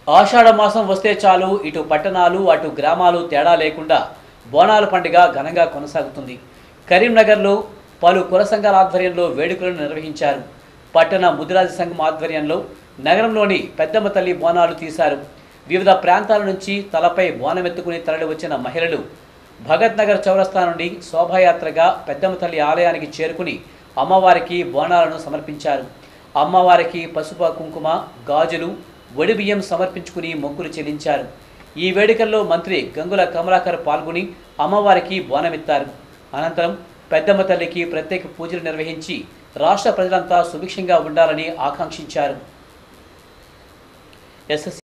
ఆషాఢ మాసం వస్తే చాలు ఇటు పట్టణాలు అటు గ్రామాలు తేడా లేకుండా బోనాల పండుగ ఘనంగా కొనసాగుతుంది కరీంనగర్లో పలు కుల సంఘాల ఆధ్వర్యంలో వేడుకలను నిర్వహించారు పట్టణ ముదిరాజు సంఘం ఆధ్వర్యంలో నగరంలోని పెద్దమ్మ తల్లి బోనాలు తీశారు వివిధ ప్రాంతాల నుంచి తలపై బోనమెత్తుకుని తరలి వచ్చిన మహిళలు భగత్ నగర్ చౌరస్తా నుండి శోభాయాత్రగా పెద్దమ్మ తల్లి ఆలయానికి చేరుకుని అమ్మవారికి బోనాలను సమర్పించారు అమ్మవారికి పసుపు కుంకుమ గాజులు బియ్యం సమర్పించుకుని మొక్కులు చెల్లించారు ఈ వేడుకల్లో మంత్రి గంగుల కమలాకర్ పాల్గొని అమ్మవారికి బోనమెత్తారు అనంతరం పెద్దమ్మ తల్లికి ప్రత్యేక పూజలు నిర్వహించి రాష్ట్ర ప్రజలంతా సుభిక్షంగా ఉండాలని ఆకాంక్షించారు ఎస్ఎస్